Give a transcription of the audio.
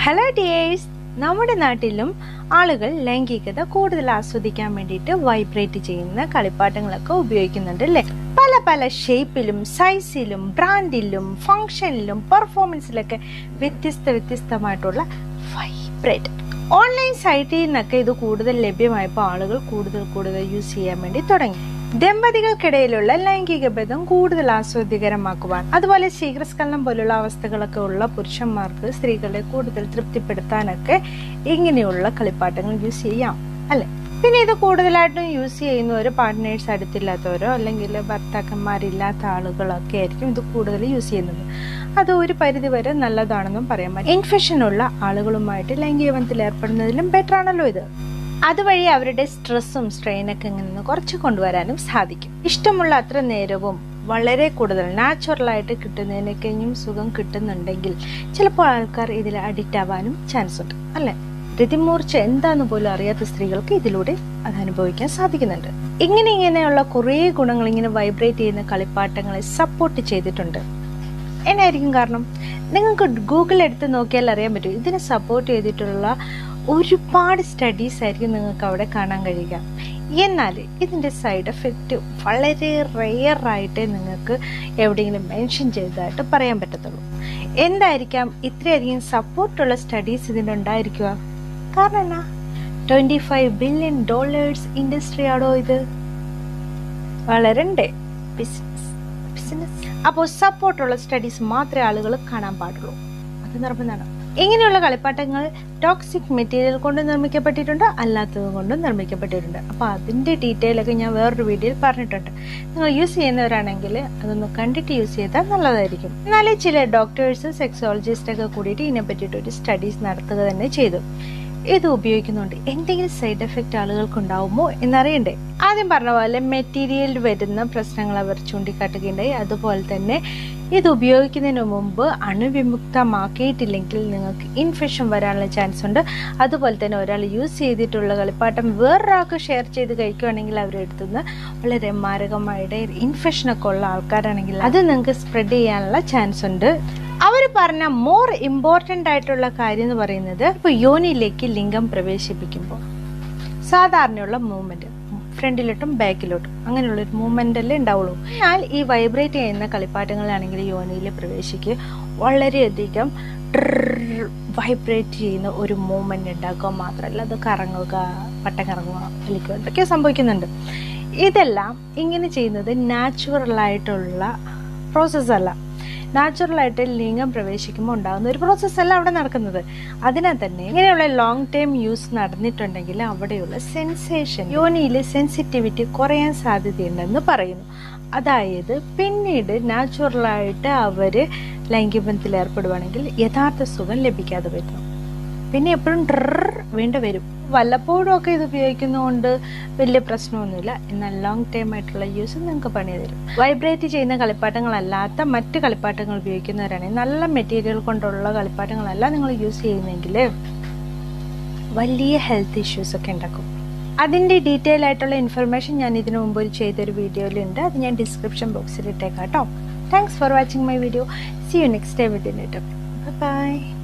hello dears നമ്മുടെ നാട്ടിലും ആളുകൾ ലൈംഗികത കൂടുതൽ ആസ്വദിക്കാൻ വേണ്ടിയിട്ട് വൈബ്രേറ്റ് ചെയ്യുന്ന കളിപ്പാട്ടങ്ങളൊക്കെ ഉപയോഗിക്കുന്നുണ്ട് അല്ലേ പല പല ഷേപ്പിലും സൈസിലും ബ്രാൻഡിലും ഫങ്ഷനിലും പെർഫോമൻസിലൊക്കെ വ്യത്യസ്ത വ്യത്യസ്തമായിട്ടുള്ള വൈബ്രേറ്റ് ഓൺലൈൻ സൈറ്റിൽ നിന്നൊക്കെ ഇത് കൂടുതൽ ലഭ്യമായപ്പോൾ ആളുകൾ കൂടുതൽ കൂടുതൽ യൂസ് ചെയ്യാൻ വേണ്ടി തുടങ്ങി ദമ്പതികൾക്കിടയിലുള്ള ലൈംഗിക ബന്ധം കൂടുതൽ ആസ്വാദ്യകരമാക്കുവാൻ അതുപോലെ ശീഘ്രസ്ഖലനം പോലുള്ള അവസ്ഥകളൊക്കെ ഉള്ള പുരുഷന്മാർക്ക് സ്ത്രീകളെ കൂടുതൽ തൃപ്തിപ്പെടുത്താനൊക്കെ ഇങ്ങനെയുള്ള കളിപ്പാട്ടങ്ങൾ യൂസ് ചെയ്യാം അല്ലെ പിന്നെ ഇത് കൂടുതലായിട്ടും യൂസ് ചെയ്യുന്നവർ പാർട്ട്നേഴ്സ് അടുത്തില്ലാത്തവരോ അല്ലെങ്കിൽ ഭർത്താക്കന്മാരില്ലാത്ത ആളുകളൊക്കെ ആയിരിക്കും ഇത് കൂടുതൽ യൂസ് ചെയ്യുന്നത് അത് ഒരു പരിധി വരെ നല്ലതാണെന്നും പറയാൻ പറ്റും ഇൻഫെക്ഷൻ ഉള്ള ആളുകളുമായിട്ട് ലൈംഗിക ബന്ധത്തിൽ ഏർപ്പെടുന്നതിലും ബെറ്റർ ആണല്ലോ ഇത് അതുവഴി അവരുടെ സ്ട്രെസ്സും സ്ട്രെയിനൊക്കെ ഇങ്ങനെ കുറച്ച് കൊണ്ടുവരാനും സാധിക്കും ഇഷ്ടമുള്ള അത്ര നേരവും വളരെ കൂടുതൽ നാച്ചുറലായിട്ട് കിട്ടുന്നതിനെ കഴിഞ്ഞും സുഖം കിട്ടുന്നുണ്ടെങ്കിൽ ചിലപ്പോൾ ആൾക്കാർ ഇതിൽ അഡിക്റ്റ് ആവാനും ചാൻസ് ഉണ്ട് അല്ലെ രതിമൂർച്ച എന്താന്ന് പോലും അറിയാത്ത സ്ത്രീകൾക്ക് ഇതിലൂടെ അത് അനുഭവിക്കാൻ സാധിക്കുന്നുണ്ട് ഇങ്ങനെ ഇങ്ങനെയുള്ള കുറേ ഗുണങ്ങൾ ഇങ്ങനെ വൈബ്രേറ്റ് ചെയ്യുന്ന കളിപ്പാട്ടങ്ങളെ സപ്പോർട്ട് ചെയ്തിട്ടുണ്ട് എന്നായിരിക്കും കാരണം നിങ്ങൾക്ക് ഗൂഗിൾ എടുത്ത് നോക്കിയാൽ അറിയാൻ പറ്റും ഇതിനെ സപ്പോർട്ട് ചെയ്തിട്ടുള്ള ഒരുപാട് സ്റ്റഡീസ് ആയിരിക്കും നിങ്ങൾക്ക് അവിടെ കാണാൻ കഴിയുക എന്നാൽ ഇതിൻ്റെ സൈഡ് എഫക്റ്റ് വളരെ റെയർ ആയിട്ടേ നിങ്ങൾക്ക് എവിടെയെങ്കിലും മെൻഷൻ ചെയ്തതായിട്ട് പറയാൻ പറ്റത്തുള്ളൂ എന്തായിരിക്കാം ഇത്രയധികം സപ്പോർട്ടുള്ള സ്റ്റഡീസ് ഇതിനുണ്ടായിരിക്കുക കാരണം എന്നാ twenty five billion dollars industry ആണോ ഇത് വളരണ്ടേ ബിസിനസ് ബിസിനസ് അപ്പോൾ സപ്പോർട്ടുള്ള സ്റ്റഡീസ് മാത്രമേ ആളുകൾ കാണാൻ പാടുള്ളൂ അത് നിർബന്ധമാണ് ഇങ്ങനെയുള്ള കളിപ്പാട്ടങ്ങൾ ടോക്സിക് മെറ്റീരിയൽ കൊണ്ട് നിർമ്മിക്കപ്പെട്ടിട്ടുണ്ട് അല്ലാത്തത് കൊണ്ടും നിർമ്മിക്കപ്പെട്ടിട്ടുണ്ട് അപ്പോൾ അതിൻ്റെ ഡീറ്റെയിൽ ഒക്കെ ഞാൻ വേറൊരു വീഡിയോയിൽ പറഞ്ഞിട്ടുണ്ട് നിങ്ങൾ യൂസ് ചെയ്യുന്നവരാണെങ്കിൽ അതൊന്ന് കണ്ടിട്ട് യൂസ് ചെയ്താൽ നല്ലതായിരിക്കും എന്നാലേ ചില ഡോക്ടേഴ്സ് സെക്സോളജിസ്റ്റ് ഒക്കെ കൂടിയിട്ട് ഇതിനെ പറ്റിയിട്ട് ഒരു സ്റ്റഡീസ് നടത്തുക തന്നെ ചെയ്തു ഇത് ഉപയോഗിക്കുന്നുണ്ട് എന്തെങ്കിലും സൈഡ് എഫക്റ്റ് ആളുകൾക്ക് ഉണ്ടാവുമോ എന്നറിയണ്ടേ ആദ്യം പറഞ്ഞ പോലെ മെറ്റീരിയൽ വരുന്ന പ്രശ്നങ്ങൾ അവർ ചൂണ്ടിക്കാട്ടുകയുണ്ടായി അതുപോലെ തന്നെ ഇത് ഉപയോഗിക്കുന്നതിന് മുമ്പ് അണുവിമുക്തമാക്കിയിട്ടില്ലെങ്കിൽ നിങ്ങൾക്ക് ഇൻഫെക്ഷൻ വരാനുള്ള ചാൻസ് ഉണ്ട് അതുപോലെ തന്നെ ഒരാൾ യൂസ് ചെയ്തിട്ടുള്ള കളിപ്പാട്ടം വേറൊരാൾക്ക് ഷെയർ ചെയ്ത് കഴിക്കുകയാണെങ്കിൽ അവരുടെ അടുത്തുനിന്ന് വളരെ മാരകമായിട്ട് ഇൻഫെക്ഷനൊക്കെ ഉള്ള ആൾക്കാരാണെങ്കിൽ അത് നിങ്ങൾക്ക് സ്പ്രെഡ് ചെയ്യാനുള്ള ചാൻസ് ഉണ്ട് അവർ പറഞ്ഞ മോർ ഇമ്പോർട്ടൻ്റ് ആയിട്ടുള്ള കാര്യം എന്ന് പറയുന്നത് ഇപ്പോൾ യോനിയിലേക്ക് ലിംഗം പ്രവേശിപ്പിക്കുമ്പോൾ സാധാരണയുള്ള മൂവ്മെന്റ് ഫ്രണ്ടിലോട്ടും ബാക്കിലോട്ടും അങ്ങനെയുള്ള ഒരു മൂവ്മെന്റ് അല്ലേ ഉണ്ടാവുള്ളൂ എന്നാൽ ഈ വൈബ്രേറ്റ് ചെയ്യുന്ന കളിപ്പാട്ടങ്ങളാണെങ്കിൽ യോനിയിൽ പ്രവേശിക്ക് വളരെയധികം വൈബ്രേറ്റ് ചെയ്യുന്ന ഒരു മൂവ്മെന്റ് ഉണ്ടാക്കുക മാത്രമല്ല അത് കറങ്ങുക വട്ടം കറങ്ങുക വലിക്കുക ഇതൊക്കെ സംഭവിക്കുന്നുണ്ട് ഇതെല്ലാം ഇങ്ങനെ ചെയ്യുന്നത് നാച്ചുറലായിട്ടുള്ള പ്രോസസ്സ് അല്ല നാച്ചുറലായിട്ട് ലിംഗം പ്രവേശിക്കുമ്പോൾ ഉണ്ടാകുന്ന ഒരു പ്രോസസ്സല്ല അവിടെ നടക്കുന്നത് അതിനാൽ തന്നെ ഇങ്ങനെയുള്ള ലോങ് ടൈം യൂസ് നടന്നിട്ടുണ്ടെങ്കിൽ അവിടെയുള്ള സെൻസേഷൻ യോനിയിലെ സെൻസിറ്റിവിറ്റി കുറയാൻ സാധ്യതയുണ്ടെന്ന് പറയുന്നു അതായത് പിന്നീട് നാച്ചുറലായിട്ട് അവർ ലൈംഗികബന്ധത്തിൽ ഏർപ്പെടുവാണെങ്കിൽ യഥാർത്ഥ സുഖം ലഭിക്കാതെ വരുന്നു പിന്നെ എപ്പോഴും ഡ്രർ വേണ്ട വരും വല്ലപ്പോഴും ഒക്കെ ഇത് ഉപയോഗിക്കുന്നതുകൊണ്ട് വലിയ പ്രശ്നമൊന്നുമില്ല എന്നാൽ ലോങ് ടൈം ആയിട്ടുള്ള യൂസ് നിങ്ങൾക്ക് പണി തരും വൈബ്രേറ്റ് ചെയ്യുന്ന കളിപ്പാട്ടങ്ങളല്ലാത്ത മറ്റ് കളിപ്പാട്ടങ്ങൾ ഉപയോഗിക്കുന്നവരാണെങ്കിൽ നല്ല മെറ്റീരിയൽ കൊണ്ടുള്ള കളിപ്പാട്ടങ്ങളല്ല നിങ്ങൾ യൂസ് ചെയ്യുന്നെങ്കിൽ വലിയ ഹെൽത്ത് ഇഷ്യൂസ് ഒക്കെ ഉണ്ടാക്കും അതിൻ്റെ ഡീറ്റെയിൽ ആയിട്ടുള്ള ഇൻഫർമേഷൻ ഞാൻ ഇതിനു മുമ്പ് ഒരു ചെയ്തൊരു വീഡിയോയിലുണ്ട് അത് ഞാൻ ഡിസ്ക്രിപ്ഷൻ ബോക്സിൽ ഇട്ടേക്കാം കേട്ടോ thanks for watching my video see you next day with in it by